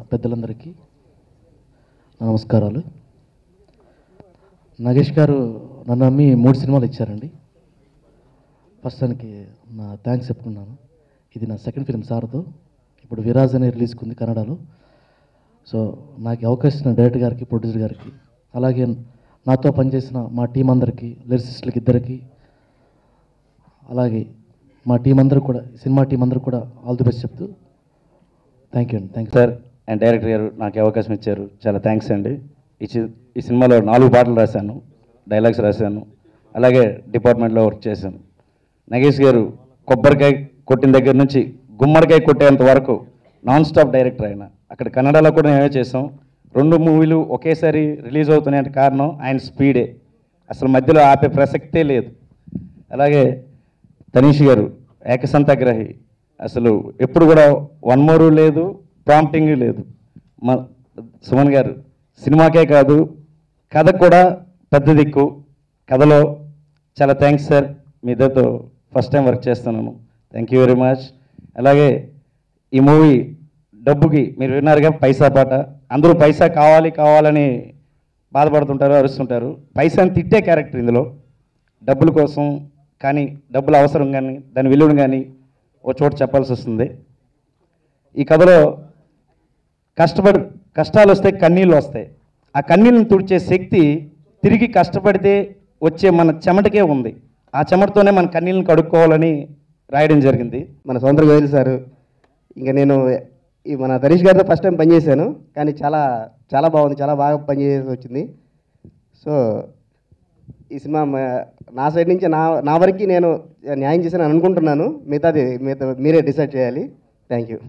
పెద్దలందరికీ నా నమస్కారాలు నాగేష్ గారు నన్ను నమ్మి మూడు సినిమాలు ఇచ్చారండి ఫస్ట్ దానికి నా థ్యాంక్స్ చెప్పుకున్నాను ఇది నా సెకండ్ ఫిలిం సార్తో ఇప్పుడు విరాజ్ అనే రిలీజ్కి ఉంది కన్నడలో సో నాకు ఈ అవకాశం ఇచ్చిన డైరెక్టర్ గారికి ప్రొడ్యూసర్ గారికి అలాగే నాతో పనిచేసిన మా టీం అందరికీ లిరిసిస్టులకి ఇద్దరికి అలాగే మా టీం అందరూ కూడా సినిమా టీం అందరూ కూడా ఆల్ ది బెస్ట్ చెప్తూ థ్యాంక్ యూ అండి thank you sir and director గారు నాకు ఈ అవకాశం ఇచ్చారు చాలా థ్యాంక్స్ అండి ఈ చి- ఈ సినిమాలో నాలుగు పాటలు రాశాను డైలాగ్స్ రాశాను అలాగే డిపార్ట్మెంట్లో వర్క్ చేశాను నగేష్ గారు కొబ్బరికాయ కొట్టిన దగ్గర నుంచి గుమ్మడికాయ కొట్టేంత వరకు నాన్ స్టాప్ డైరెక్టర్ ఆయన అక్కడ కన్నడలో కూడా మేమే చేసాం రెండు మూవీలు ఒకేసారి రిలీజ్ అవుతున్నాయంటే కారణం ఆయన స్పీడే అసలు మధ్యలో ఆపే ప్రసక్తే లేదు అలాగే తనీష్ గారు ఏకసంతగ్రహి అసలు ఎప్పుడు కూడా వన్ మోరు లేదు ప్రాంప్టింగ్ లేదు మ సుమన్ గారు సినిమాకే కాదు కథ కూడా పెద్ద దిక్కు కథలో చాలా థ్యాంక్స్ సార్ మీ ఇద్దరితో ఫస్ట్ టైం వర్క్ చేస్తున్నాను థ్యాంక్ యూ వెరీ మచ్ అలాగే ఈ మూవీ డబ్బుకి మీరు విన్నారుగా పైసా పాట అందరూ పైసా కావాలి కావాలని బాధపడుతుంటారు అరుస్తుంటారు పైసాని తిట్టే క్యారెక్టర్ ఇందులో డబ్బుల కోసం కానీ డబ్బుల అవసరం కానీ దాని విలువను కానీ ఓ చోట చెప్పాల్సి వస్తుంది ఈ కథలో కష్టపడి కష్టాలు వస్తే కన్నీళ్ళు వస్తాయి ఆ కన్నీళ్ళని తుడిచే శక్తి తిరిగి కష్టపడితే వచ్చే మన చెమటకే ఉంది ఆ చెమటతోనే మన కన్నీళ్ళని కడుక్కోవాలని రాయడం జరిగింది మన సొంత గోయల్ సార్ ఇంకా నేను ఈ మన తనీష్ గారితో ఫస్ట్ టైం పనిచేశాను కానీ చాలా చాలా బాగుంది చాలా బాగా పనిచేసి వచ్చింది సో ఈ సినిమా మ- నా సైడ్ నుంచి నా నా వరకు నేను న్యాయం చేశాను అనుకుంటున్నాను మిగతాది మిగతా మీరే డిసైడ్ చేయాలి థ్యాంక్ యూ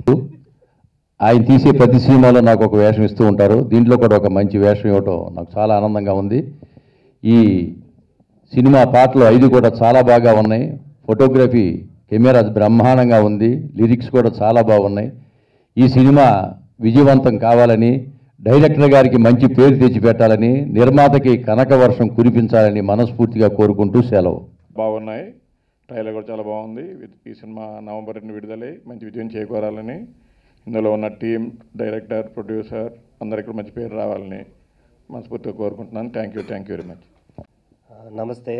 ఆయన తీసే ప్రతి సినిమాలో నాకు ఒక వేషం ఇస్తూ ఉంటారు దీంట్లో కూడా ఒక మంచి వేషం ఇవ్వటం నాకు చాలా ఆనందంగా ఉంది ఈ సినిమా పాటలు ఐదు కూడా చాలా బాగా ఉన్నాయి ఫోటోగ్రఫీ కెమెరా బ్రహ్మాండంగా ఉంది లిరిక్స్ కూడా చాలా బాగున్నాయి ఈ సినిమా విజయవంతం కావాలని డైరెక్టర్ గారికి మంచి పేరు తెచ్చిపెట్టాలని నిర్మాతకి కనక వర్షం కురిపించాలని మనస్ఫూర్తిగా కోరుకుంటూ సెలవు బాగున్నాయి ట్రైలర్ కూడా చాలా బాగుంది వి- ఈ సినిమా నవంబర్ రెండు విడుదలై మంచి విజయం చేకూరాలని ఇందులో ఉన్న టీం డైరెక్టర్ ప్రొడ్యూసర్ అందరికీ కూడా మంచి పేరు రావాలని మనస్ఫూర్తిగా కోరుకుంటున్నాను thank you thank you very much ఆ, నమస్తే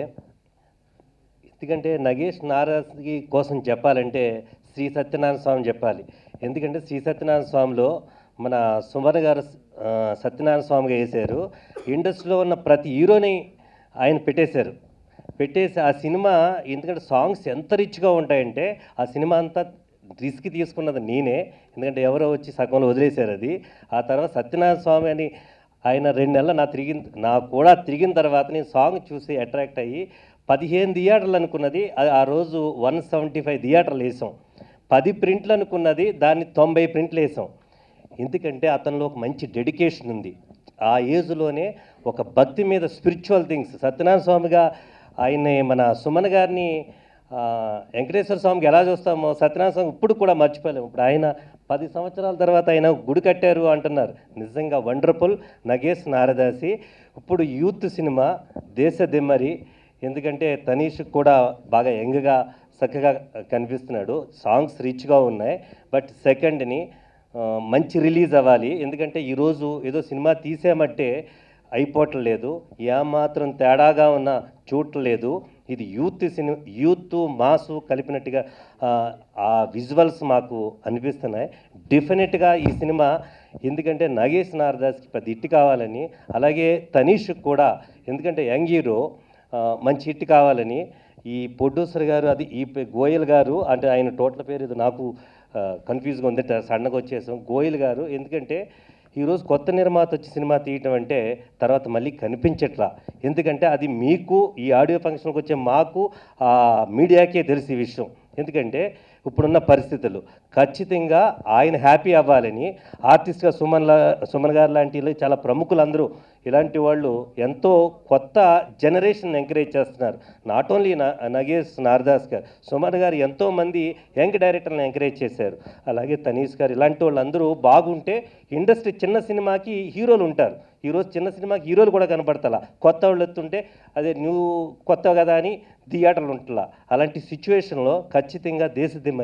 ఎందుకంటే నగేష్ నారాజీ కోసం చెప్పాలంటే శ్రీ సత్యనారాయణ స్వామి చెప్పాలి ఎందుకంటే శ్రీ సత్యనారాయణ స్వామిలో మన సుమన్ గారు ఆ, సత్యనారాయణ స్వామిగా వేశారు ఇండస్ట్రీలో ఉన్న ప్రతి హీరోని ఆయన పెట్టేశారు పెట్టేసి ఆ సినిమా ఎందుకంటే సాంగ్స్ ఎంత రిచ్గా ఉంటాయంటే ఆ సినిమా అంతా రిస్క్ తీసుకున్నది నేనే ఎందుకంటే ఎవరో వచ్చి సగంలో వదిలేశారు అది ఆ తర్వాత సత్యనారాయణ స్వామి అని ఆయన రెండు నెలలు నా తిరిగిన నా కూడా తిరిగిన తర్వాత నేను సాంగ్ చూసి అట్రాక్ట్ అయ్యి పదిహేను థియేటర్లు అనుకున్నది ఆ- ఆ రోజు వన్ సెవెంటీ ఫైవ్ థియేటర్లు వేసాం పది ప్రింట్లు అనుకున్నది దాన్ని తొంభై ప్రింట్లు వేసాం ఎందుకంటే అతనిలో ఒక మంచి డెడికేషన్ ఉంది ఆ ఏజ్లోనే ఒక భక్తి మీద స్పిరిచువల్ థింగ్స్ సత్యనారాయణ స్వామిగా ఆయన్ని మన సుమన్ గారిని ఆ, వెంకటేశ్వర స్వామికి ఎలా చూస్తామో సత్యనారాయణ స్వామి ఇప్పుడు కూడా మర్చిపోలేము ఇప్పుడు ఆయన పది సంవత్సరాల తర్వాత ఆయన గుడి కట్టారు అంటున్నారు నిజంగా వండర్ఫుల్ నగేష్ నారదాసి ఇప్పుడు యూత్ సినిమా దేశ దిమ్మరి ఎందుకంటే తనీష్ కూడా బాగా యంగ్గా చక్కగా కనిపిస్తున్నాడు సాంగ్స్ రిచ్గా ఉన్నాయి బట్ సెకండ్ని ఆ, మంచి రిలీజ్ అవ్వాలి ఎందుకంటే ఈరోజు ఏదో సినిమా తీసామంటే అయిపోవట్లేదు ఏమాత్రం తేడాగా ఉన్న చూడట్లేదు ఇది యూత్ సినిమా యూత్ మాసు కలిపినట్టుగా ఆ, ఆ విజువల్స్ మాకు అనిపిస్తున్నాయి డెఫినెట్గా ఈ సినిమా ఎందుకంటే నగేష్ నారదాస్కి పెద్ద హిట్ కావాలని అలాగే తనీష్ కూడా ఎందుకంటే యంగ్ హీరో ఆ, మంచి హిట్ కావాలని ఈ ప్రొడ్యూసర్ గారు అది ఈ పే- గోయల్ గారు అంటే ఆయన టోటల్ పేరు ఇది నాకు కన్ఫ్యూజ్గా ఉంది ట- సడన్గా వచ్చేసాం గోయల్ గారు ఎందుకంటే ఈరోజు కొత్త నిర్మాత వచ్చి సినిమా తీయటం అంటే తర్వాత మళ్ళీ కనిపించట్లా ఎందుకంటే అది మీకు ఈ ఆడియో ఫంక్షన్కి వచ్చే మాకు ఆ మీడియాకే తెలిసి ఈ విషయం ఎందుకంటే ఇప్పుడున్న పరిస్థితులు ఖచ్చితంగా ఆయన హ్యాపీ అవ్వాలని ఆర్టిస్ట్గా సుమన్ లా సుమన్ గారు లాంటి ఇలా చాలా ప్రముఖులందరూ ఇలాంటి వాళ్ళు ఎంతో కొత్త జనరేషన్ ఎంకరేజ్ చేస్తున్నారు నాట్ ఓన్లీ నగేష్ నారదాస్ గారు సుమన్ గారు ఎంతోమంది యంగ్ డైరెక్టర్లను ఎంకరేజ్ చేశారు అలాగే తనీష్ గారు ఇలాంటి వాళ్ళందరూ బాగుంటే ఇండస్ట్రీ చిన్న సినిమాకి హీరోలు ఉంటారు ఈరోజు చిన్న సినిమాకి హీరోలు కూడా కనపడతలా కొత్త వాళ్ళు ఎత్తుంటే అదే నువ్వు కొత్త కదా అని థియేటర్లు ఉంటలా అలాంటి సిచ్యువేషన్లో ఖచ్చితంగా దేశది మరి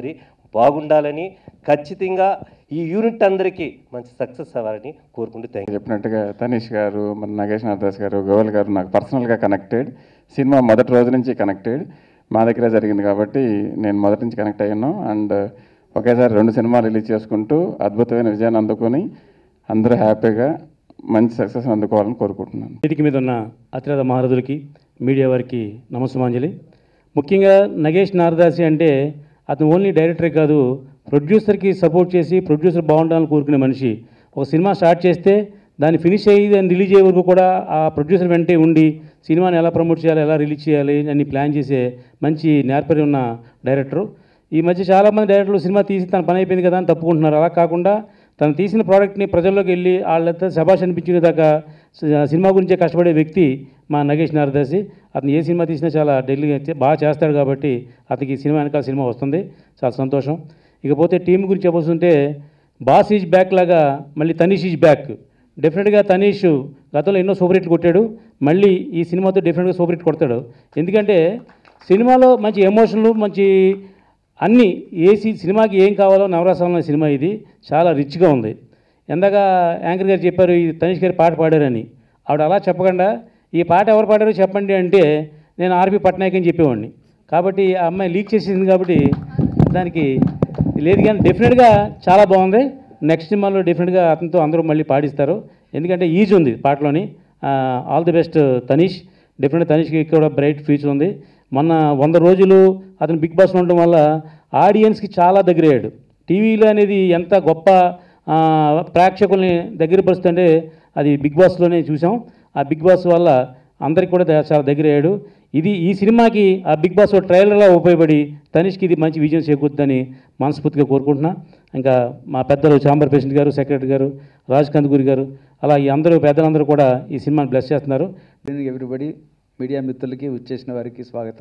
బాగుండాలని ఖచ్చితంగా ఈ యూనిట్ అందరికీ మంచి సక్సెస్ అవ్వాలని కోరుకుంటూ థ్యాంక్ చెప్పినట్టుగా తనీష్ గారు మన నగేష్ నాథదాస్ గారు గోవల్ గారు నాకు పర్సనల్గా కనెక్టెడ్ సినిమా మొదటి రోజు నుంచి కనెక్టెడ్ మా దగ్గరే జరిగింది కాబట్టి నేను మొదటి నుంచి కనెక్ట్ అయ్యాను అండ్ ఒకేసారి రెండు సినిమాలు రిలీజ్ చేసుకుంటూ అద్భుతమైన విజయాన్ని అందుకొని అందరూ హ్యాపీగా మంచి సక్సెస్ అందుకోవాలని కోరుకుంటున్నాను వేదిక మీద ఉన్న అతిరథ మహారథులకి మీడియా వారికి నమస్సుమాంజలి ముఖ్యంగా నగేష్ నారదాసి అంటే అతను ఓన్లీ డైరెక్టరే కాదు ప్రొడ్యూసర్కి సపోర్ట్ చేసి ప్రొడ్యూసర్ బాగుండాలని కోరుకునే మనిషి ఒక సినిమా స్టార్ట్ చేస్తే దాన్ని ఫినిష్ అయ్యి దాన్ని రిలీజ్ అయ్యే వరకు కూడా ఆ ప్రొడ్యూసర్ వెంటే ఉండి సినిమాని ఎలా ప్రమోట్ చేయాలి ఎలా రిలీజ్ చేయాలి అని ప్లాన్ చేసే మంచి నేర్పరి ఉన్న డైరెక్టరు ఈ మధ్య చాలామంది డైరెక్టర్లు సినిమా తీసి తన పని అయిపోయింది కదా అని తప్పుకుంటున్నారు అలా కాకుండా తను తీసిన ప్రోడక్ట్ని ప్రజల్లోకి వెళ్ళి వాళ్ళతో శబాష్ అనిపించేదాకా స- సినిమా గురించే కష్టపడే వ్యక్తి మా నగేష్ నారదాసి అతను ఏ సినిమా తీసినా చాలా ఢిల్లీ బాగా చేస్తాడు కాబట్టి అతనికి ఈ సినిమా వెనకాల సినిమా వస్తుంది చాలా సంతోషం ఇకపోతే టీం గురించి చెప్పొస్తుంటే బాస్ ఈజ్ బ్యాక్ లాగా మళ్ళీ తనీష్ ఈజ్ బ్యాక్ డెఫినెట్గా తనీష్ గతంలో ఎన్నో సూపర్ హిట్లు కొట్టాడు మళ్ళీ ఈ సినిమాతో డెఫినెట్గా సూపర్ హిట్ కొడతాడు ఎందుకంటే సినిమాలో మంచి ఎమోషన్లు మంచి అన్నీ ఏ సి- సినిమాకి ఏం కావాలో నవరసాల సినిమా ఇది చాలా రిచ్గా ఉంది ఎందాక యాంకర్ గారు చెప్పారు ఈ తనీష్ గారి పాట పాడారని ఆవిడ అలా చెప్పకుండా ఈ పాట ఎవరు పాడారో చెప్పండి అంటే నేను ఆర్పి పట్నాయక్ అని చెప్పేవాడిని కాబట్టి ఆ అమ్మాయి లీక్ చేసింది కాబట్టి దానికి లేదు కానీ డెఫినెట్గా చాలా బాగుంది నెక్స్ట్ సినిమాలో డెఫినెట్గా అతనితో అందరూ మళ్ళీ పాడిస్తారు ఎందుకంటే ఈజ్ ఉంది పాటలోని all the best Tanish definite తనీష్కి కూడా బ్రైట్ ఫ్యూచర్ ఉంది మొన్న వంద రోజులు అతను బిగ్ బాస్లో ఉండడం వల్ల ఆడియన్స్కి చాలా దగ్గరయ్యాడు టీవీలో అనేది ఎంత గొప్ప ఆ, ప్రేక్షకుల్ని దగ్గర పరుస్తుంటే అది బిగ్ బాస్లోనే చూసాం ఆ బిగ్ బాస్ వల్ల అందరికి కూడా ద- చాలా దగ్గర అయ్యాడు ఇది ఈ సినిమాకి ఆ బిగ్ బాస్ ట్రైలర్లా ఉపయోగపడి తనిష్కి ఇది మంచి విజయం చేకూరుతుందని మనస్ఫూర్తిగా కోరుకుంటున్నా ఇంకా మా పెద్దలు చాంబర్ ప్రెసిడెంట్ గారు సెక్రటరీ గారు రాజ్ కందుకూరి గారు అలా ఈ అందరూ పెద్దలందరూ కూడా ఈ సినిమాని బ్లెస్ చేస్తున్నారు ఈవినింగ్ ఎవ్రీబడి మీడియా మిత్రులకి వచ్చేసిన వారికి స్వాగతం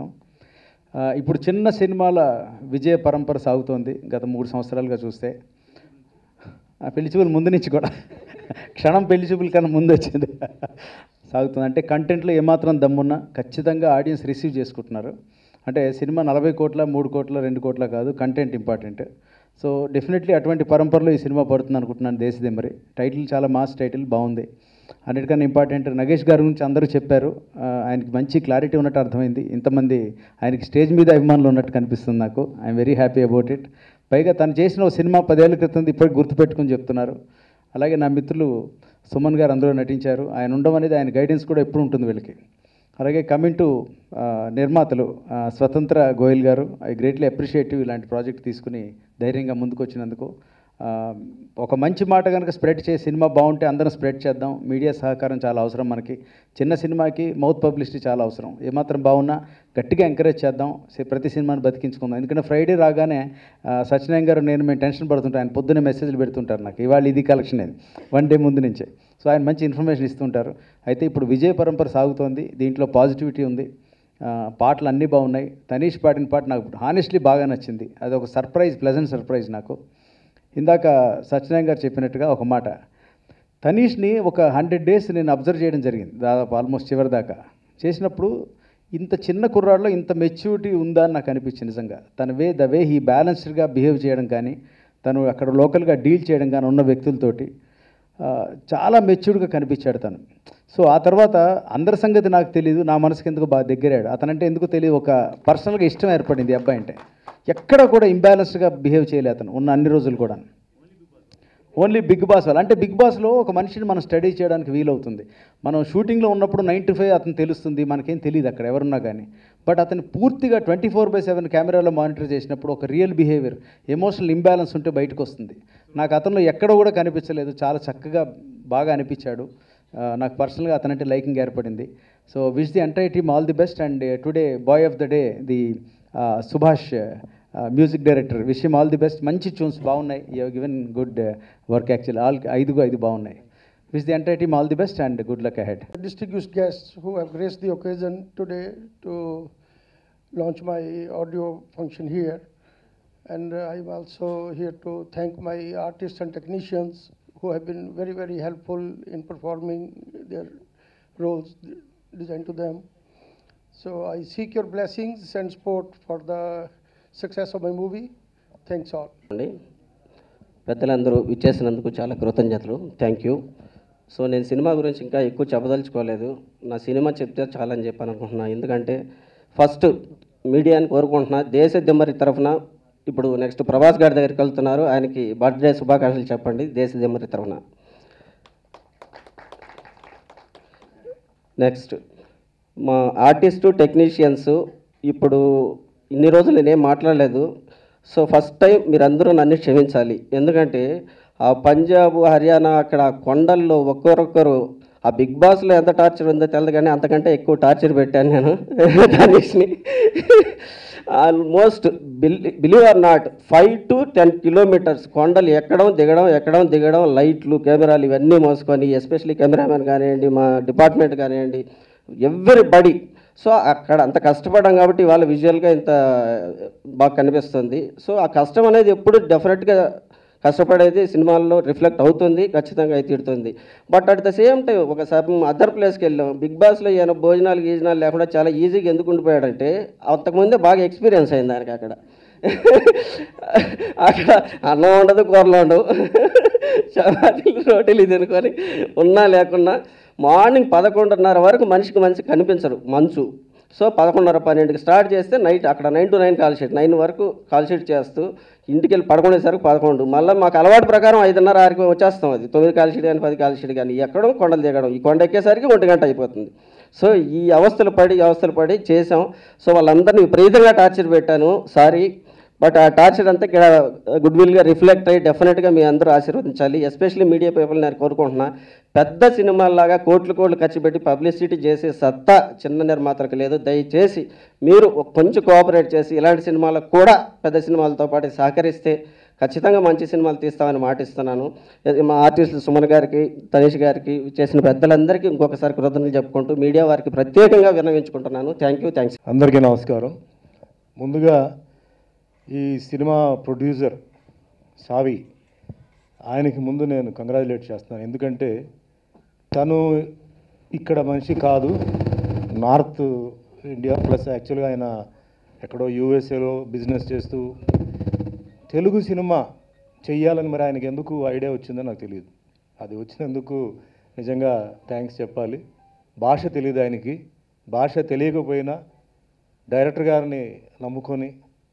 ఆ, ఇప్పుడు చిన్న సినిమాల విజయ పరంపర సాగుతోంది గత మూడు సంవత్సరాలుగా చూస్తే ఆ పెళ్లి చూపులు ముందు నుంచి కూడా క్షణం పెళ్లి చూపుల కన్నా ముందు వచ్చింది సాగుతుంది అంటే కంటెంట్లో ఏమాత్రం దమ్మున్నా ఖచ్చితంగా ఆడియన్స్ రిసీవ్ చేసుకుంటున్నారు అంటే సినిమా నలభై కోట్ల మూడు కోట్ల రెండు కోట్ల కాదు కంటెంట్ ఇంపార్టెంట్ సో డెఫినెట్లీ అటువంటి పరంపరలో ఈ సినిమా పడుతుంది అనుకుంటున్నాను దేశదే మరి టైటిల్ చాలా మాస్ టైటిల్ బాగుంది అన్నిటికన్నా ఇంపార్టెంట్ నగేష్ గారి గురించి అందరూ చెప్పారు ఆ, ఆయనకి మంచి క్లారిటీ ఉన్నట్టు అర్థమైంది ఇంతమంది ఆయనకి స్టేజ్ మీద అభిమానులు ఉన్నట్టు కనిపిస్తుంది నాకు I'm very happy about it పైగా తను చేసిన ఒక సినిమా పదేళ్ల క్రితం ఇప్పటికి గుర్తుపెట్టుకుని చెప్తున్నారు అలాగే నా మిత్రులు సుమన్ గారు అందులో నటించారు ఆయన ఉండడం అనేది ఆయన గైడెన్స్ కూడా ఎప్పుడు ఉంటుంది వీళ్ళకి అలాగే కమింగ్ టు నిర్మాతలు ఆ, స్వతంత్ర గోయల్ గారు ఐ గ్రేట్లీ అప్రిషియేటివ్ ఇలాంటి ప్రాజెక్ట్ తీసుకుని ధైర్యంగా ముందుకు వచ్చినందుకు ఆ, ఒక మంచి మాట కనుక స్ప్రెడ్ చేసి సినిమా బాగుంటే అందరం స్ప్రెడ్ చేద్దాం మీడియా సహకారం చాలా అవసరం మనకి చిన్న సినిమాకి మౌత్ పబ్లిసిటీ చాలా అవసరం ఏమాత్రం బాగున్నా గట్టిగా ఎంకరేజ్ చేద్దాం సి- ప్రతి సినిమాని బతికించుకుందాం ఎందుకంటే ఫ్రైడే రాగానే ఆ, సత్యనారాయణ గారు నేను మేము టెన్షన్ పడుతుంటాం ఆయన పొద్దున్నే మెసేజ్లు పెడుతుంటారు నాకు ఇవాళ ఇది కలెక్షన్ అది వన్ డే ముందు నుంచే సో ఆయన మంచి ఇన్ఫర్మేషన్ ఇస్తుంటారు అయితే ఇప్పుడు విజయ పరంపర సాగుతోంది దీంట్లో పాజిటివిటీ ఉంది ఆ, పాటలు అన్నీ బాగున్నాయి తనీష్ పాడిన పాట నాకు హానెస్ట్లీ బాగా నచ్చింది అది ఒక సర్ప్రైజ్ ప్లెజెంట్ సర్ప్రైజ్ నాకు ఇందాక సత్యనారాయణ గారు చెప్పినట్టుగా ఒక మాట తనీష్ని ఒక హండ్రెడ్ డేస్ నేను అబ్జర్వ్ చేయడం జరిగింది దాదాపు ఆల్మోస్ట్ చివరి దాకా చేసినప్పుడు ఇంత చిన్న కుర్రాడిలో ఇంత మెచ్యూరిటీ ఉందా అని నాకు అనిపించింది నిజంగా తన వే ద వే హీ బ్యాలెన్స్డ్గా బిహేవ్ చేయడం కానీ తను అక్కడ లోకల్గా డీల్ చేయడం కానీ ఉన్న వ్యక్తులతోటి ఆ, చాలా మెచ్యూర్డ్గా కనిపించాడు తను సో ఆ తర్వాత అందరి సంగతి నాకు తెలియదు నా మనసుకి ఎందుకు బాగా దగ్గరాడు అతనంటే ఎందుకు తెలియదు ఒక పర్సనల్గా ఇష్టం ఏర్పడింది ఈ అబ్బాయి అంటే ఎక్కడ కూడా ఇంబ్యాలెన్స్డ్గా బిహేవ్ చేయలే అతను ఉన్న అన్ని రోజులు కూడా ఓన్లీ బిగ్ బాస్ వల్ల అంటే బిగ్ బాస్లో ఒక మనిషిని మనం స్టడీ చేయడానికి వీలవుతుంది మనం షూటింగ్లో ఉన్నప్పుడు నైంటీ ఫైవ్ అతను తెలుస్తుంది మనకేం తెలియదు అక్కడ ఎవరున్నా కానీ బట్ అతను పూర్తిగా ట్వంటీ ఫోర్ బై సెవెన్ కెమెరాలో మానిటర్ చేసినప్పుడు ఒక రియల్ బిహేవియర్ ఎమోషనల్ ఇంబ్యాలెన్స్ ఉంటే బయటకు వస్తుంది నాకు అతనిలో ఎక్కడ కూడా కనిపించలేదు చాలా చక్కగా బాగా అనిపించాడు ఆ, నాకు పర్సనల్గా అతనంటే లైకింగ్ ఏర్పడింది so wish the entire team all the best and today boy of the day the Subhash music director wish him all the best మంచి ట్యూన్స్ బాగున్నాయి you given good work actual all ఐదుగు ఐదు బాగున్నాయి wish the entire team all the best and good luck ahead distinguished guests who have graced the occasion today to launch my audio function here. And uh, I'm also here to thank my artists and technicians who have been very, very helpful in performing their roles designed to them. So I seek your blessings and support for the success of my movie. Thanks all. అండి పెద్దలందరూ ఇచ్చేసినందుకు చాలా కృతజ్ఞతలు thank you so నేను cinema గురించి ఇంకా ఎక్కువ చెప్పదలుచుకోలేదు నా సినిమా చెప్తే చాలని చెప్పాను అనుకుంటున్నా ఎందుకంటే ఫస్ట్ మీడియాని కోరుకుంటున్నా దేశ దిమ్మరి తరఫున ఇప్పుడు నెక్స్ట్ ప్రభాస్ గారి దగ్గరికి వెళ్తున్నారు ఆయనకి బర్త్డే శుభాకాంక్షలు చెప్పండి దేశ దిమ్మరి తరఫున నెక్స్ట్ మా ఆర్టిస్టు టెక్నీషియన్స్ ఇప్పుడు ఇన్ని రోజులు నేనేం మాట్లాడలేదు సో ఫస్ట్ టైం మీరందరూ నన్ను క్షమించాలి ఎందుకంటే ఆ పంజాబ్ హర్యానా అక్కడ ఆ కొండల్లో ఒక్కొక్కరు ఆ బిగ్ బాస్లో ఎంత టార్చర్ ఉందో తెలియదు కానీ అంతకంటే ఎక్కువ టార్చర్ పెట్టాను నేను ధనుష్ని almost bill believe or not five to ten kilometres కొండలు ఎక్కడం దిగడం ఎక్కడం దిగడం లైట్లు కెమెరాలు ఇవన్నీ మోసుకొని ఎస్పెషలీ కెమెరామెన్ కానివ్వండి మా డిపార్ట్మెంట్ కానివ్వండి ఎవ్రీ బడి సో అక్కడ అంత కష్టపడ్డాం కాబట్టి వాళ్ళ విజువల్గా ఇంత బాగా కనిపిస్తుంది సో ఆ కష్టం అనేది ఎప్పుడు డెఫినెట్గా కష్టపడేది సినిమాల్లో రిఫ్లెక్ట్ అవుతుంది ఖచ్చితంగా అయితే తీరుతుంది but at the same time ఒకసారి అదర్ ప్లేస్కి వెళ్ళాం బిగ్ బాస్లో ఈయన భోజనాలు గీజనాలు లేకుండా చాలా ఈజీగా ఎందుకు ఉండిపోయాడంటే అంతకుముందే బాగా ఎక్స్పీరియన్స్ అయింది దానికి అక్కడ అక్కడ అన్నం ఉండదు కూరలు ఉండవు చపాతీలు రోటీలు తినుకొని ఉన్నా లేకున్నా మార్నింగ్ పదకొండున్నర వరకు మనిషికి మనిషి కనిపించరు మంచు సో పదకొండున్నర పన్నెండుకి స్టార్ట్ చేస్తే నైట్ అక్కడ nine to nine call sheet nine వరకు కాల్ షీట్ చేస్తూ ఇంటికి వెళ్ళి పడుకునేసరికి పదకొండు మళ్ళీ మాకు అలవాటు ప్రకారం ఐదున్నర ఆరుకి వచ్చేస్తాం అది తొమ్మిది కాల్ షీట్ కానీ పది కాల్ షీట్ కానీ ఎక్కడం కొండలు దిగడం ఈ కొండ ఎక్కేసరికి ఒంటి గంట అయిపోతుంది సో ఈ అవస్థలు పడి ఈ అవస్థలు పడి చేసాం సో వాళ్ళందరినీ విపరీతంగా టార్చర్ పెట్టాను సారీ బట్ ఆ టార్చర్ అంతా ఇక్కడ గుడ్ విల్గా రిఫ్లెక్ట్ అయ్యి డెఫినెట్గా మీ అందరూ ఆశీర్వదించాలి ఎస్పెషల్లీ మీడియా పీపుల్ నేను కోరుకుంటున్నా పెద్ద సినిమాల్లాగా కోట్లు కోట్లు ఖర్చు పెట్టి పబ్లిసిటీ చేసే సత్తా చిన్న నిర్మాతలకు లేదు దయచేసి మీరు ఒక కొంచెం కోఆపరేట్ చేసి ఇలాంటి సినిమాలకు కూడా పెద్ద సినిమాలతో పాటు సహకరిస్తే ఖచ్చితంగా మంచి సినిమాలు తీస్తామని మాటిస్తున్నాను మా ఆర్టిస్టులు సుమన్ గారికి తనీష్ గారికి చేసిన పెద్దలందరికీ ఇంకొకసారి కృతజ్ఞతలు చెప్పుకుంటూ మీడియా వారికి ప్రత్యేకంగా విన్నవించుకుంటున్నాను థ్యాంక్ యూ థ్యాంక్స్ అందరికీ నమస్కారం ముందుగా ఈ సినిమా ప్రొడ్యూసర్ సావి ఆయనకి ముందు నేను కంగ్రాచులేట్ చేస్తున్నాను ఎందుకంటే తను ఇక్కడ మనిషి కాదు నార్త్ ఇండియా ప్లస్ యాక్చువల్గా ఆయన ఎక్కడో యూఎస్ఏలో బిజినెస్ చేస్తూ తెలుగు సినిమా చెయ్యాలని మరి ఆయనకి ఎందుకు ఐడియా వచ్చిందో నాకు తెలియదు అది వచ్చినందుకు నిజంగా థ్యాంక్స్ చెప్పాలి భాష తెలియదు ఆయనకి భాష తెలియకపోయినా డైరెక్టర్ గారిని నమ్ముకొని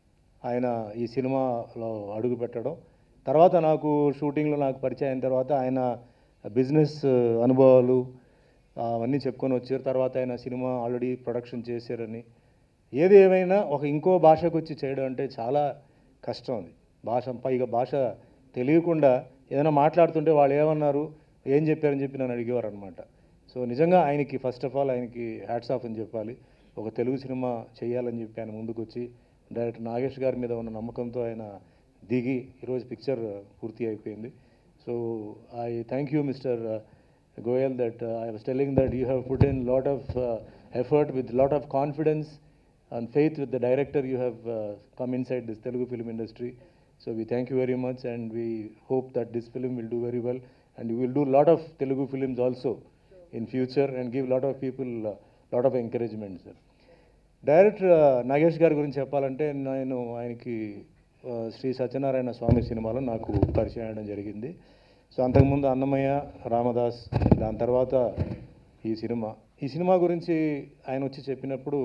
ఆయన ఈ సినిమాలో అడుగు పెట్టడం తర్వాత నాకు షూటింగ్లో నాకు పరిచయం అయిన తర్వాత ఆయన బిజినెస్ అనుభవాలు అవన్నీ చెప్పుకొని వచ్చారు తర్వాత ఆయన సినిమా ఆల్రెడీ ప్రొడక్షన్ చేశారని ఏది ఏమైనా ఒక ఇంకో భాషకు వచ్చి చేయడం అంటే చాలా కష్టం అది భాష పైగా భాష తెలియకుండా ఏదైనా మాట్లాడుతుంటే వాళ్ళు ఏమన్నారు ఏం చెప్పారని చెప్పి నన్ను అడిగేవారు అనమాట సో నిజంగా ఆయనకి ఫస్ట్ ఆఫ్ ఆల్ ఆయనకి హ్యాట్స్ ఆఫ్ అని చెప్పాలి ఒక తెలుగు సినిమా చేయాలని చెప్పి ఆయన ముందుకు వచ్చి డైరెక్టర్ నాగేష్ గారి మీద ఉన్న నమ్మకంతో ఆయన దిగి ఈరోజు పిక్చర్ పూర్తి అయిపోయింది so I thank you mister Goyal that I was telling that you have put in lot of effort with lot of confidence and faith with the director you have uh, come inside this Telugu film industry. So we thank you very much and we hope that this film will do very well and you will do lot of Telugu films also in future and give lot of people uh, lot of encouragement, sir. Director Nagesh గారి గురించి చెప్పాలంటే నేను ఆయనకి ఆ, శ్రీ సత్యనారాయణ స్వామి సినిమాలో నాకు పరిచయం అయ్యడం జరిగింది సో అంతకుముందు అన్నమయ్య రామదాస్ దాని తర్వాత ఈ సినిమా ఈ సినిమా గురించి ఆయన వచ్చి చెప్పినప్పుడు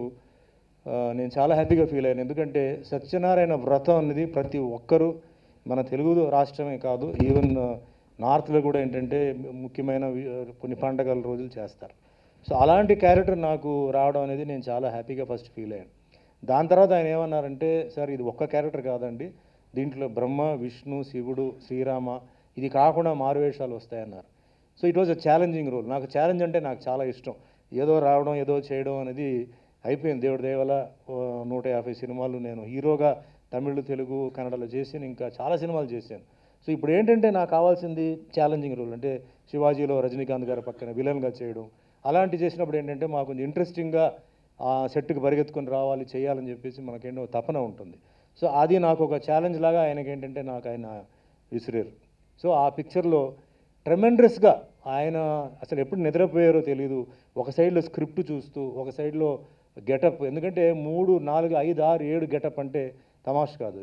ఆ, నేను చాలా హ్యాపీగా ఫీల్ అయ్యాను ఎందుకంటే సత్యనారాయణ వ్రతం అనేది ప్రతి ఒక్కరూ మన తెలుగు రాష్ట్రమే కాదు ఈవెన్ నార్త్లో కూడా ఏంటంటే ముఖ్యమైన వి- కొన్ని పండగల రోజులు చేస్తారు సో అలాంటి క్యారెక్టర్ నాకు రావడం అనేది నేను చాలా హ్యాపీగా ఫస్ట్ ఫీల్ అయ్యాను దాని తర్వాత ఆయన ఏమన్నారంటే సార్ ఇది ఒక్క క్యారెక్టర్ కాదండి దీంట్లో బ్రహ్మ విష్ణు శివుడు శ్రీరామ ఇది కాకుండా మారువేషాలు వస్తాయన్నారు so it was a challenging role నాకు ఛాలెంజ్ అంటే నాకు చాలా ఇష్టం ఏదో రావడం ఏదో చేయడం అనేది అయిపోయింది దేవుడి దేవల నూట యాభై సినిమాలు నేను హీరోగా తమిళ్ తెలుగు కన్నడలో చేశాను ఇంకా చాలా సినిమాలు చేశాను సో ఇప్పుడు ఏంటంటే నాకు కావాల్సింది ఛాలెంజింగ్ రోల్ అంటే శివాజీలో రజనీకాంత్ గారి పక్కన విలన్గా చేయడం అలాంటి చేసినప్పుడు ఏంటంటే మాకు కొంచెం ఇంట్రెస్టింగ్గా ఆ సెట్కి పరిగెత్తుకొని రావాలి చేయాలని చెప్పేసి మనకేంటో తపన ఉంటుంది సో అది నాకు ఒక ఛాలెంజ్ లాగా ఆయనకి ఏంటంటే నాకు ఆయన విసిరారు సో ఆ పిక్చర్లో ట్రెమెండ్రస్గా ఆయన అసలు ఎప్పుడు నిద్రపోయారో తెలియదు ఒక సైడ్లో స్క్రిప్ట్ చూస్తూ ఒక సైడ్లో గెటప్ ఎందుకంటే మూడు నాలుగు ఐదు ఆరు ఏడు గెటప్ అంటే తమాష్ కాదు అది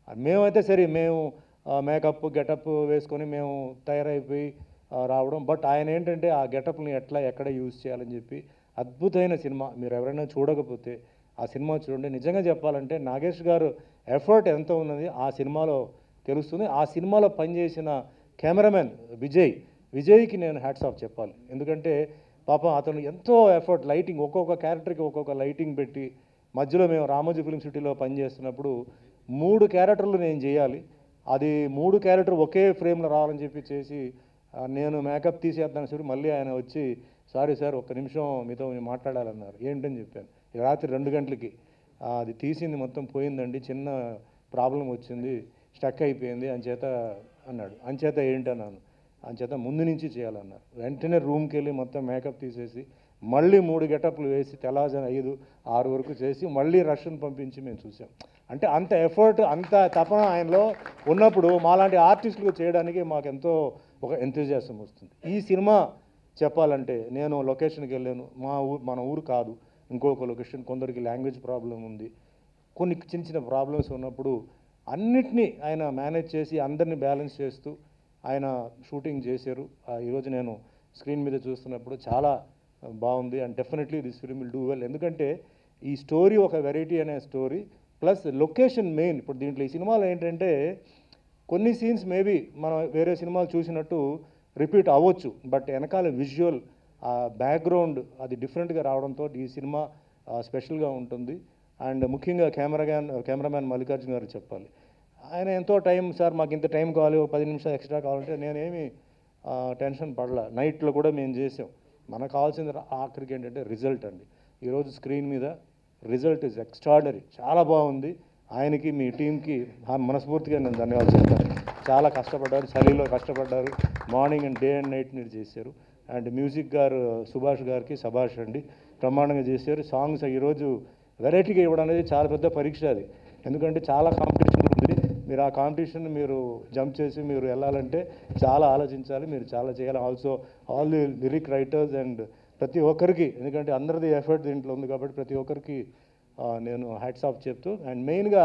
మేమైతే సరే మేము మేకప్ గెటప్ వేసుకొని మేము తయారైపోయి ఆ, రావడం బట్ ఆయన ఏంటంటే ఆ గెటప్ని ఎట్లా ఎక్కడ యూజ్ చేయాలని చెప్పి అద్భుతమైన సినిమా మీరు ఎవరైనా చూడకపోతే ఆ సినిమా చూడండి నిజంగా చెప్పాలంటే నాగేష్ గారు ఎఫర్ట్ ఎంత ఉన్నది ఆ సినిమాలో తెలుస్తుంది ఆ సినిమాలో పనిచేసిన కెమెరామెన్ విజయ్ విజయ్కి నేను హ్యాట్స్ ఆఫ్ చెప్పాలి ఎందుకంటే పాపం అతను ఎంతో ఎఫర్ట్ లైటింగ్ ఒక్కొక్క క్యారెక్టర్కి ఒక్కొక్క లైటింగ్ పెట్టి మధ్యలో మేము రామోజీ ఫిల్మ్ సిటీలో పనిచేస్తున్నప్పుడు మూడు క్యారెక్టర్లు నేను చేయాలి అది మూడు క్యారెక్టర్ ఒకే ఫ్రేమ్లో రావాలని చెప్పి చేసి ఆ, నేను మేకప్ తీసేద్దాను సరే మళ్ళీ ఆయన వచ్చి సారీ సార్ ఒక్క నిమిషం మీతో నేను మాట్లాడాలన్నారు ఏంటని చెప్పాను ఇక రాత్రి రెండు గంటలకి "ఆ, అది తీసింది మొత్తం పోయిందండి చిన్న ప్రాబ్లం వచ్చింది స్టక్ అయిపోయింది అంచేత అన్నాడు అంచేత ఏంటన్నాను అంచేత ముందు నుంచి చేయాలన్నారు వెంటనే రూమ్కి వెళ్ళి మొత్తం మేకప్ తీసేసి మళ్ళీ మూడు గెటప్లు వేసి తెల్లవారుజామున ఐదు ఆరు వరకు చేసి మళ్ళీ రష్ను పంపించి మేము చూసాం అంటే అంత ఎఫర్ట్ అంత తపన ఆయనలో ఉన్నప్పుడు మాలాంటి ఆర్టిస్టులు చేయడానికి మాకు ఎంతో ఒక ఎంతజాసం వస్తుంది ఈ సినిమా చెప్పాలంటే నేను లొకేషన్కి వెళ్ళాను మా ఊరు మన ఊరు కాదు ఇంకొక లొకేషన్ కొందరికి లాంగ్వేజ్ ప్రాబ్లం ఉంది కొన్ని చిన్న చిన్న ప్రాబ్లమ్స్ ఉన్నప్పుడు అన్నిటినీ ఆయన మేనేజ్ చేసి అందరినీ బ్యాలెన్స్ చేస్తూ ఆయన షూటింగ్ చేశారు ఆ, ఈరోజు నేను స్క్రీన్ మీద చూస్తున్నప్పుడు చాలా బాగుంది and definitely this film will do well ఎందుకంటే ఈ స్టోరీ ఒక వెరైటీ అనే స్టోరీ ప్లస్ లొకేషన్ మెయిన్ ఇప్పుడు దీంట్లో ఈ సినిమాలో ఏంటంటే కొన్ని సీన్స్ మేబీ మనం వేరే సినిమాలు చూసినట్టు రిపీట్ అవ్వచ్చు బట్ వెనకాల విజువల్ ఆ బ్యాక్గ్రౌండ్ అది డిఫరెంట్గా రావడంతో ఈ సినిమా స్పెషల్గా ఉంటుంది అండ్ ముఖ్యంగా కెమెరామ్యాన్ కెమెరామ్యాన్ మల్లికార్జున గారు చెప్పాలి ఆయన ఎంతో టైం సార్ మాకు ఇంత టైం కావాలి ఒక పది నిమిషాలు ఎక్స్ట్రా కావాలంటే నేనేమి ఆ, టెన్షన్ పడలా నైట్లో కూడా మేము చేసాం మనకు కావాల్సింది రా- ఆఖరికి ఏంటంటే రిజల్ట్ అండి ఈరోజు స్క్రీన్ మీద రిజల్ట్ ఇస్ ఎక్స్ట్రాడనరీ చాలా బాగుంది ఆయనకి మీ టీంకి మనస్ఫూర్తిగా నేను ధన్యవాదాలు చెప్తాను చాలా కష్టపడ్డారు చలిలో కష్టపడ్డారు morning and day and night మీరు చేశారు అండ్ మ్యూజిక్ గారు సుభాష్ గారికి సభాష్ అండి బ్రహ్మాండంగా చేశారు సాంగ్స్ ఈరోజు వెరైటీగా ఇవ్వడం అనేది చాలా పెద్ద పరీక్ష అది ఎందుకంటే చాలా కాంపిటీషన్ ఉంది మీరు ఆ కాంపిటీషన్ మీరు జంప్ చేసి మీరు వెళ్ళాలంటే చాలా ఆలోచించాలి మీరు చాలా చేయాలి also all the lyric writers and ప్రతి ఒక్కరికి ఎందుకంటే అందరిది ఎఫర్ట్ దీంట్లో ఉంది కాబట్టి ప్రతి ఒక్కరికి ఆ, నేను హ్యాట్స్ ఆఫ్ చెప్తూ అండ్ మెయిన్గా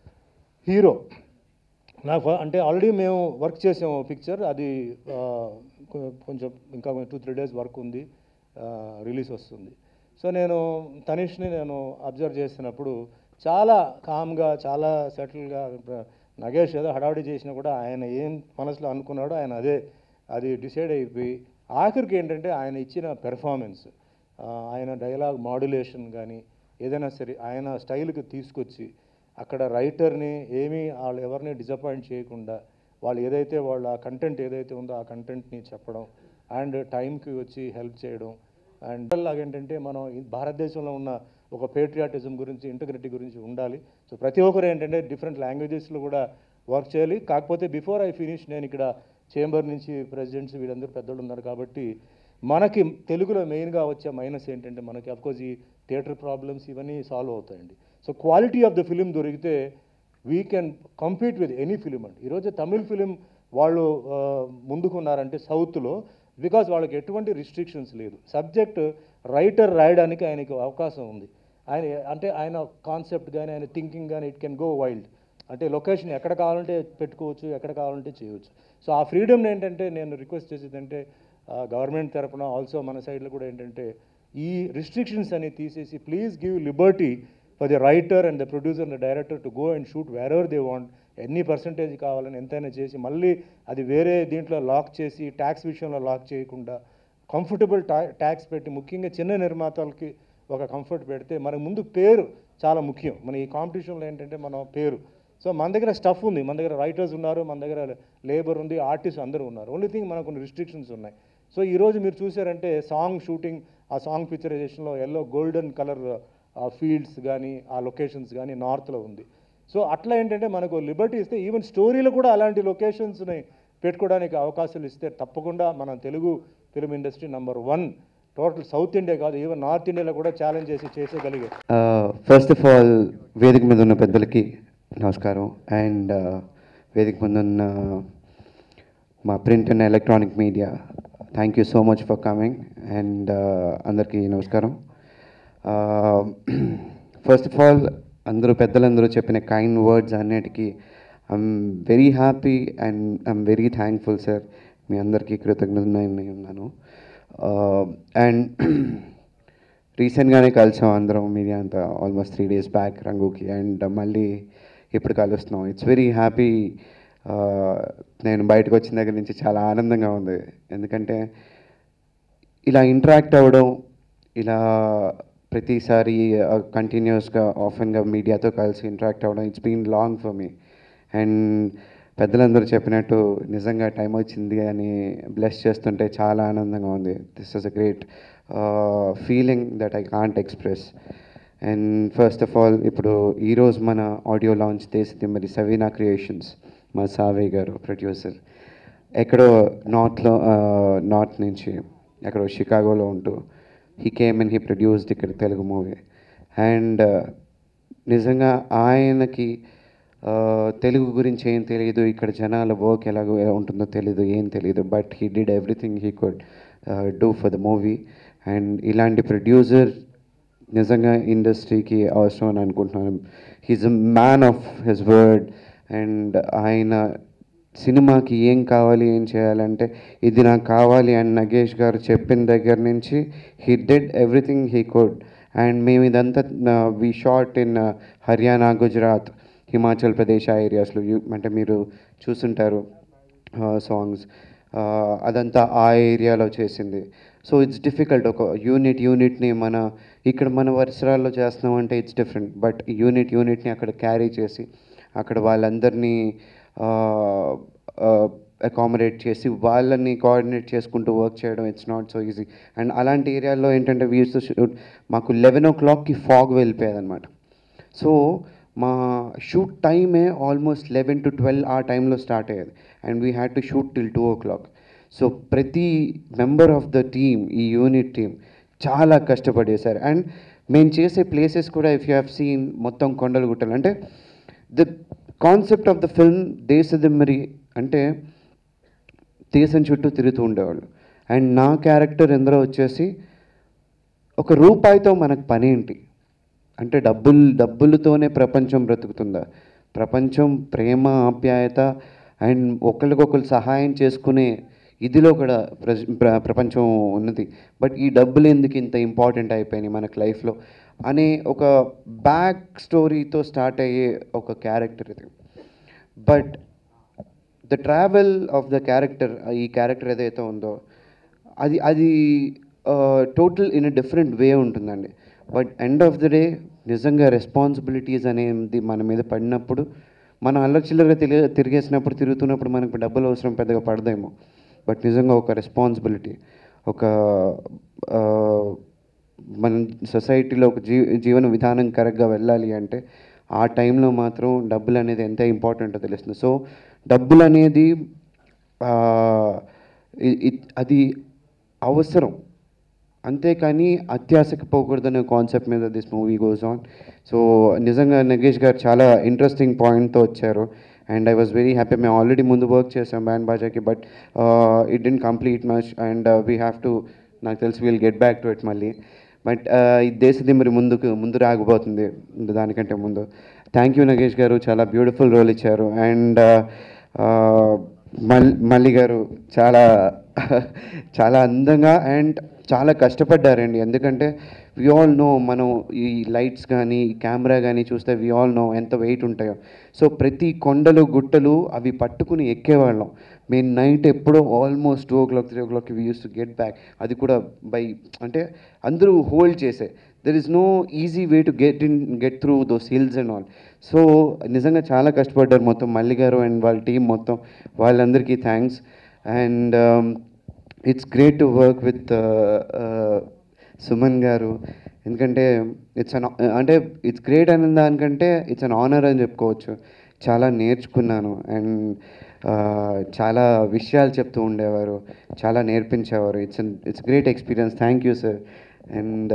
హీరో నాకు ఫ- అంటే ఆల్రెడీ మేము వర్క్ చేసాము పిక్చర్ అది ఆ, కొ- కొంచెం ఇంకా టూ త్రీ డేస్ వర్క్ ఉంది రిలీజ్ వస్తుంది సో నేను తనిష్ని నేను అబ్జర్వ్ చేసినప్పుడు చాలా కామ్గా చాలా సెటిల్గా నగేష్ ఏదో హడావిడి చేసినా కూడా ఆయన ఏం మనసులో అనుకున్నాడో ఆయన అదే అది డిసైడ్ అయిపోయి ఆఖరికి ఏంటంటే ఆయన ఇచ్చిన పెర్ఫార్మెన్స్ ఆయన డైలాగ్ మాడ్యులేషన్ కానీ ఏదైనా సరే ఆయన స్టైల్కి తీసుకొచ్చి అక్కడ రైటర్ని ఏమీ వాళ్ళు ఎవరిని డిసప్పాయింట్ చేయకుండా వాళ్ళు ఏదైతే వాళ్ళ కంటెంట్ ఏదైతే ఉందో ఆ కంటెంట్ని చెప్పడం అండ్ టైంకి వచ్చి హెల్ప్ చేయడం అండ్ లాగా ఏంటంటే మనం ఈ భారతదేశంలో ఉన్న ఒక పేట్రియాటిజం గురించి ఇంటగ్రిటీ గురించి ఉండాలి సో ప్రతి ఒక్కరు ఏంటంటే డిఫరెంట్ లాంగ్వేజెస్లో కూడా వర్క్ చేయాలి కాకపోతే బిఫోర్ ఐ ఫినిష్ నేను ఇక్కడ చేంబర్ నుంచి ప్రెసిడెంట్స్ వీళ్ళందరూ పెద్దలు ఉన్నారు కాబట్టి మనకి తెలుగులో మెయిన్గా వచ్చే మైనస్ ఏంటంటే మనకి అఫ్కోర్స్ ఈ థియేటర్ ప్రాబ్లమ్స్ ఇవన్నీ సాల్వ్ అవుతాయండి so quality of the film దొరికితే we can compete with any film అండి ఈరోజు తమిళ్ ఫిలిం వాళ్ళు ఆ, ముందుకున్నారంటే సౌత్లో బికాజ్ వాళ్ళకి ఎటువంటి రిస్ట్రిక్షన్స్ లేదు సబ్జెక్ట్ రైటర్ రాయడానికి ఆయనకి అవకాశం ఉంది ఆయన అంటే ఆయన కాన్సెప్ట్ కానీ ఆయన థింకింగ్ కానీ ఇట్ కెన్ గో వైల్డ్ అంటే లొకేషన్ ఎక్కడ కావాలంటే పెట్టుకోవచ్చు ఎక్కడ కావాలంటే చేయవచ్చు సో ఆ ఫ్రీడమ్ ఏంటంటే నేను రిక్వెస్ట్ చేసేది అంటే గవర్నమెంట్ తరపున ఆల్సో మన సైడ్లో కూడా ఏంటంటే ఈ రిస్ట్రిక్షన్స్ అని తీసేసి please give liberty for the writer and the producer and the director to go and shoot wherever they want ఎన్ని పర్సంటేజ్ కావాలని ఎంతైనా చేసి మళ్ళీ అది వేరే దీంట్లో లాక్ చేసి ట్యాక్స్ విషయంలో లాక్ చేయకుండా కంఫర్టబుల్ టా ట్యాక్స్ పెట్టి ముఖ్యంగా చిన్న నిర్మాతలకి ఒక కంఫర్ట్ పెడితే మనకు ముందు పేరు చాలా ముఖ్యం మన ఈ కాంపిటీషన్లో ఏంటంటే మన పేరు సో మన దగ్గర స్టఫ్ ఉంది మన దగ్గర రైటర్స్ ఉన్నారు మన దగ్గర లేబర్ ఉంది ఆర్టిస్ట్ అందరూ ఉన్నారు ఓన్లీ థింగ్ మనకు కొన్ని రిస్ట్రిక్షన్స్ ఉన్నాయి సో ఈరోజు మీరు చూసారంటే సాంగ్ షూటింగ్ ఆ సాంగ్ పిక్చరైజేషన్లో ఎల్లో గోల్డెన్ కలర్ ఆ ఫీల్డ్స్ కానీ ఆ లొకేషన్స్ కానీ నార్త్లో ఉంది సో అట్లా ఏంటంటే మనకు లిబర్టీ ఇస్తే ఈవెన్ స్టోరీలు కూడా అలాంటి లొకేషన్స్ని పెట్టుకోవడానికి అవకాశాలు ఇస్తే తప్పకుండా మన Telugu film industry number one total south India కాదు ఈవెన్ నార్త్ ఇండియాలో కూడా ఛాలెంజ్ చేసి చేసేగలిగే ఫస్ట్ ఆఫ్ ఆల్ వేదిక మీద ఉన్న పెద్దలకి నమస్కారం అండ్ వేదిక మీద ఉన్న మా print and electronic media thank you so much for coming and అందరికీ నమస్కారం ఫస్ట్ ఆఫ్ ఆల్ అందరూ పెద్దలందరూ చెప్పిన కైండ్ వర్డ్స్ అన్నిటికీ I'm very happy and I'm very thankful sir మీ అందరికీ కృతజ్ఞతనై ఉన్నాను అండ్ రీసెంట్గానే కలిసాం అందరం మీడియా అంతా ఆల్మోస్ట్ త్రీ డేస్ బ్యాక్ రంగుకి అండ్ మళ్ళీ ఇప్పుడు కలుస్తున్నాం ఇట్స్ వెరీ హ్యాపీ నేను బయటకు వచ్చిన దగ్గర నుంచి చాలా ఆనందంగా ఉంది ఎందుకంటే ఇలా ఇంటరాక్ట్ అవ్వడం ఇలా ప్రతిసారి కంటిన్యూస్గా ఆఫెన్గా మీడియాతో కలిసి ఇంటరాక్ట్ అవ్వడం it's been long for me and పెద్దలందరూ చెప్పినట్టు నిజంగా టైం వచ్చింది అని బ్లెస్ చేస్తుంటే చాలా ఆనందంగా ఉంది this is a great feeling that I can't express and first of all ఇప్పుడు ఈరోజు మన ఆడియో లాంచ్ చేసింది మరి సవీనా క్రియేషన్స్ మా సావే గారు ప్రొడ్యూసర్ ఎక్కడో నార్త్లో నార్త్ నుంచి ఎక్కడో షికాగోలో ఉంటూ he came and he produced ఇక్కడ తెలుగు మూవీ అండ్ నిజంగా ఆయనకి ఆ, తెలుగు గురించి ఏం తెలియదు ఇక్కడ జనాల వర్క్ ఎలాగో ఉంటుందో తెలియదు ఏం తెలియదు but he did everything he could do for the movie and ఇలాంటి ప్రొడ్యూసర్ నిజంగా ఇండస్ట్రీకి అవసరం అని అనుకుంటున్నాను he's a man of his word and ఆయన సినిమాకి ఏం కావాలి ఏం చేయాలంటే ఇది నాకు కావాలి అని నగేష్ గారు చెప్పిన దగ్గర నుంచి he did everything he could and మేము ఇదంతా we shot in Haryana Gujarat Himachal Pradesh ఆ ఏరియాస్లో అంటే మీరు చూస్తుంటారు సాంగ్స్ అదంతా ఆ ఏరియాలో చేసింది సో ఇట్స్ డిఫికల్ట్ ఒక యూనిట్ యూనిట్ని మన ఇక్కడ మన పరిసరాల్లో చేస్తున్నామంటే ఇట్స్ డిఫరెంట్ బట్ యూనిట్ యూనిట్ని అక్కడ క్యారీ చేసి అక్కడ వాళ్ళందరినీ అకామిడేట్ చేసి వాళ్ళని కోఆర్డినేట్ చేసుకుంటూ వర్క్ చేయడం it's not so easy and అలాంటి ఏరియాల్లో ఏంటంటే వీస్ షూట్ మాకు లెవెన్ ఓ క్లాక్కి ఫాగ్ వెళ్ళిపోయేదన్నమాట సో మా షూట్ టైమే ఆల్మోస్ట్ లెవెన్ టు ట్వెల్వ్ ఆ టైంలో స్టార్ట్ అయ్యేది and we had to shoot till two o'clock so ప్రతి మెంబర్ ఆఫ్ ద టీమ్ ఈ యూనిట్ టీమ్ చాలా కష్టపడేశారు అండ్ మేము చేసే ప్లేసెస్ కూడా ఇఫ్ యూ హ్యావ్ సీన్ మొత్తం కొండలు గుట్టలు అంటే the concept of the film Desadimmari అంటే దేశం చుట్టూ తిరుగుతూ ఉండేవాళ్ళు అండ్ నా క్యారెక్టర్ ఎందరో వచ్చేసి ఒక రూపాయితో మనకు పని ఏంటి అంటే డబ్బులు డబ్బులతోనే ప్రపంచం బ్రతుకుతుందా ప్రపంచం ప్రేమ ఆప్యాయత అండ్ ఒకరికొకరు సహాయం చేసుకునే ఇదిలో కూడా ప్ర ప్ర- ప్రపంచం ఉన్నది బట్ ఈ డబ్బులు ఎందుకు ఇంత ఇంపార్టెంట్ అయిపోయినాయి మనకు లైఫ్లో అనే ఒక బ్యాక్ స్టోరీతో స్టార్ట్ అయ్యే ఒక క్యారెక్టర్ ఇది but the travel of the character ఈ క్యారెక్టర్ ఏదైతే ఉందో అది అది total in a different way ఉంటుందండి but end of the day నిజంగా రెస్పాన్సిబిలిటీస్ అనేది మన మీద పడినప్పుడు మనం అల్లచిల్లరగా తిరిగే తిరిగేసినప్పుడు తిరుగుతున్నప్పుడు మనకు డబ్బులు అవసరం పెద్దగా పడదేమో బట్ నిజంగా ఒక రెస్పాన్సిబిలిటీ ఒక ఆ, మన సొసైటీలో ఒక జీ జీవన విధానం కరెక్ట్గా వెళ్ళాలి అంటే ఆ టైంలో మాత్రం డబ్బులు అనేది ఎంత ఇంపార్టెంటో తెలుస్తుంది సో డబ్బులు అనేది ఆ, ఇ- ఇ- అది అవసరం అంతేకాని అత్యాశకి పోకూడదనే కాన్సెప్ట్ మీద this movie goes on so నిజంగా నగేష్ గారు చాలా ఇంట్రెస్టింగ్ పాయింట్తో వచ్చారు and I was very happy మేము ఆల్రెడీ ముందు వర్క్ చేసాం బ్యాండ్ బాజాకి but it didn't complete much and we have to నాకు తెలిసి we'll get back to it మళ్ళీ బట్ ఈ దేశది మరి ముందుకు ముందు రాకపోతుంది దానికంటే ముందు థ్యాంక్ యూ నగేష్ గారు చాలా బ్యూటిఫుల్ రోల్ ఇచ్చారు అండ్ మల్ మల్లి గారు చాలా చాలా అందంగా అండ్ చాలా కష్టపడ్డారండి ఎందుకంటే వి ఆల్ నో మనం ఈ లైట్స్ కానీ ఈ కెమెరా కానీ చూస్తే వి ఆల్ నో ఎంత వెయిట్ ఉంటాయో సో ప్రతి కొండలు గుట్టలు అవి పట్టుకుని ఎక్కేవాళ్ళం మేము నైట్ ఎప్పుడో almost two o'clock three o'clock we use to get back అది కూడా బై అంటే అందరూ హోల్డ్ చేసే there is no easy way to get in get through those hills and all so నిజంగా చాలా కష్టపడ్డారు మొత్తం మల్లి గారు అండ్ వాళ్ళ టీం మొత్తం వాళ్ళందరికీ thanks and it's great to work with Suman garu ఎందుకంటే ఇట్స్ అన్ అంటే ఇట్స్ గ్రేట్ అనే దానికంటే ఇట్స్ అన్ ఆనర్ అని చెప్పుకోవచ్చు చాలా నేర్చుకున్నాను అండ్ చాలా విషయాలు చెప్తూ ఉండేవారు చాలా నేర్పించేవారు it's it's great experience thank you sir and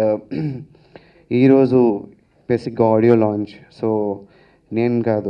ఈరోజు బేసిక్గా ఆడియో లాంచ్ సో నేను కాదు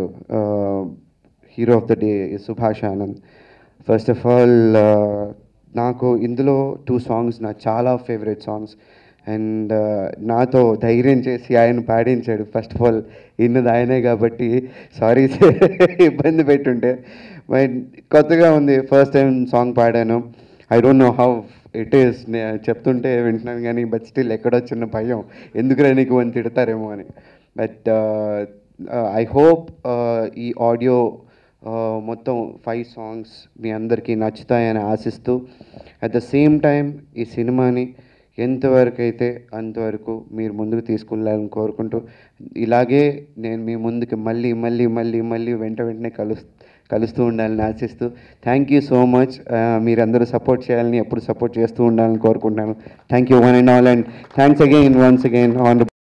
hero of the day Subhash Anand first of all నాకు ఇందులో టూ సాంగ్స్ నా చాలా ఫేవరెట్ సాంగ్స్ అండ్ నాతో ధైర్యం చేసి ఆయన పాడించాడు ఫస్ట్ ఆఫ్ ఆల్ ఇన్నది ఆయనే కాబట్టి సారీ ఇబ్బంది పెట్టుంటే బట్ కొత్తగా ఉంది ఫస్ట్ టైం సాంగ్ పాడాను I don't know how it is చెప్తుంటే వింటున్నాను కానీ బట్ స్టిల్ ఎక్కడో చిన్న భయం ఎందుకురా నీకు అని తిడతారేమో అని బట్ ఐ హోప్ ఈ ఆడియో మొత్తం ఫైవ్ సాంగ్స్ మీ అందరికీ నచ్చుతాయని ఆశిస్తూ అట్ ద సేమ్ టైం ఈ సినిమాని ఎంతవరకు అయితే అంతవరకు మీరు ముందుకు తీసుకెళ్ళాలని కోరుకుంటూ ఇలాగే నేను మీ ముందుకు మళ్ళీ మళ్ళీ మళ్ళీ మళ్ళీ వెంట వెంటనే కలు కలుస్తూ ఉండాలని ఆశిస్తూ థ్యాంక్ యూ సో మచ్ మీరందరూ సపోర్ట్ చేయాలని ఎప్పుడు సపోర్ట్ చేస్తూ ఉండాలని కోరుకుంటున్నాను thank you one and all and thanks again once again on